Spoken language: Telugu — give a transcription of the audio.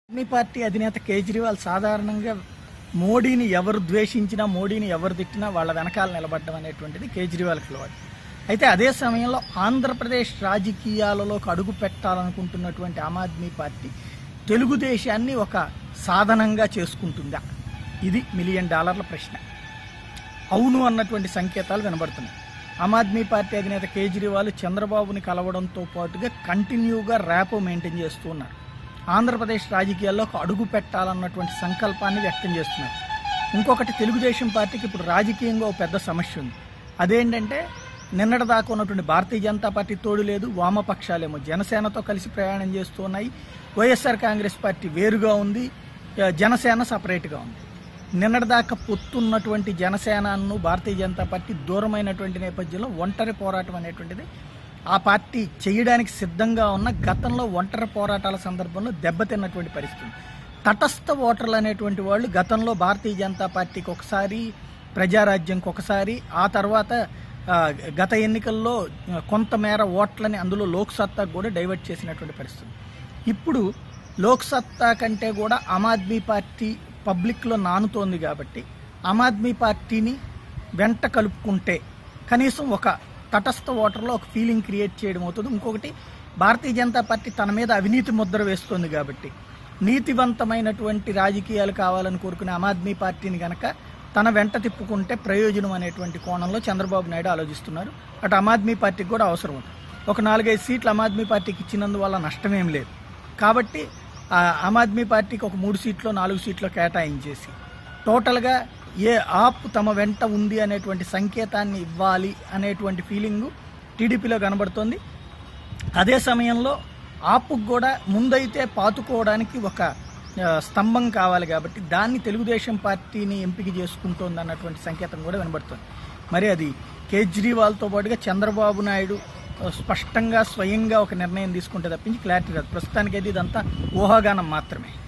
ఆద్మీ పార్టీ అధినేత కేజ్రీవాల్ సాధారణంగా మోడీని ఎవరు ద్వేషించినా మోడీని ఎవరు తిట్టినా వాళ్ళ వెనకాల నిలబడడం అనేటువంటిది కేజ్రీవాల్కి అలవాటు అయితే అదే సమయంలో ఆంధ్రప్రదేశ్ రాజకీయాలలోకి అడుగు పెట్టాలనుకుంటున్నటువంటి ఆమ్ ఆద్మీ పార్టీ తెలుగుదేశాన్ని ఒక సాధనంగా చేసుకుంటుందా ఇది మిలియన్ డాలర్ల ప్రశ్న అవును అన్నటువంటి సంకేతాలు వినబడుతున్నాయి ఆమ్ ఆద్మీ పార్టీ అధినేత కేజ్రీవాల్ చంద్రబాబుని కలవడంతో పాటుగా కంటిన్యూగా ర్యాపో మెయింటైన్ చేస్తూ ఉన్నారు ఆంధ్రప్రదేశ్ రాజకీయాల్లో ఒక అడుగు పెట్టాలన్నటువంటి సంకల్పాన్ని వ్యక్తం చేస్తున్నారు ఇంకొకటి తెలుగుదేశం పార్టీకి ఇప్పుడు రాజకీయంగా ఒక పెద్ద సమస్య ఉంది అదేంటంటే నిన్నటి దాకా ఉన్నటువంటి భారతీయ జనతా పార్టీ తోడు లేదు వామపక్షాలేమో జనసేనతో కలిసి ప్రయాణం చేస్తూ ఉన్నాయి వైఎస్ఆర్ కాంగ్రెస్ పార్టీ వేరుగా ఉంది ఆ, జనసేన సపరేట్గా ఉంది నిన్నటిదాకా పొత్తున్నటువంటి జనసేనను భారతీయ జనతా పార్టీ దూరమైనటువంటి నేపథ్యంలో ఒంటరి పోరాటం అనేటువంటిది ఆ పార్టీ చేయడానికి సిద్ధంగా ఉన్న గతంలో ఒంటరి పోరాటాల సందర్భంలో దెబ్బతిన్నటువంటి పరిస్థితి తటస్థ ఓటర్లు అనేటువంటి వాళ్ళు గతంలో భారతీయ జనతా పార్టీకి ఒకసారి ప్రజారాజ్యంకి ఒకసారి ఆ తర్వాత ఆ, గత ఎన్నికల్లో ఆ, కొంతమేర ఓట్లని అందులో లోక్సత్తాకు కూడా డైవర్ట్ చేసినటువంటి పరిస్థితి ఇప్పుడు లోక్సత్తా కంటే కూడా ఆమ్ ఆద్మీ పార్టీ పబ్లిక్లో నానుతోంది కాబట్టి ఆమ్ ఆద్మీ పార్టీని వెంట కలుపుకుంటే కనీసం ఒక తటస్థ ఓటర్లో ఒక ఫీలింగ్ క్రియేట్ చేయడం అవుతుంది ఇంకొకటి భారతీయ జనతా పార్టీ తన మీద అవినీతి ముద్ర వేస్తోంది కాబట్టి నీతివంతమైనటువంటి రాజకీయాలు కావాలని కోరుకునే ఆమ్ ఆద్మీ పార్టీని గనక తన వెంట తిప్పుకుంటే ప్రయోజనం అనేటువంటి కోణంలో చంద్రబాబు నాయుడు ఆలోచిస్తున్నారు అటు ఆమ్ ఆద్మీ పార్టీకి కూడా అవసరం ఉంది ఒక నాలుగైదు సీట్లు ఆమ్ ఆద్మీ పార్టీకి ఇచ్చినందువల్ల నష్టమేం లేదు కాబట్టి ఆ ఆమ్ ఆద్మీ పార్టీకి ఒక మూడు సీట్లో నాలుగు సీట్లో కేటాయించేసి టోటల్గా ఏ ఆప్ తమ వెంట ఉంది అనేటువంటి సంకేతాన్ని ఇవ్వాలి అనేటువంటి ఫీలింగు టీడీపీలో కనబడుతోంది అదే సమయంలో ఆపుకు కూడా ముందైతే పాతుకోవడానికి ఒక ఆ, స్తంభం కావాలి కాబట్టి దాన్ని తెలుగుదేశం పార్టీని ఎంపిక చేసుకుంటోంది అన్నటువంటి సంకేతం కూడా వినబడుతుంది మరి అది కేజ్రీవాల్తో పాటుగా చంద్రబాబు నాయుడు ఆ, స్పష్టంగా స్వయంగా ఒక నిర్ణయం తీసుకుంటే తప్పించి క్లారిటీ రాదు ప్రస్తుతానికైతే ఇదంతా ఊహాగానం మాత్రమే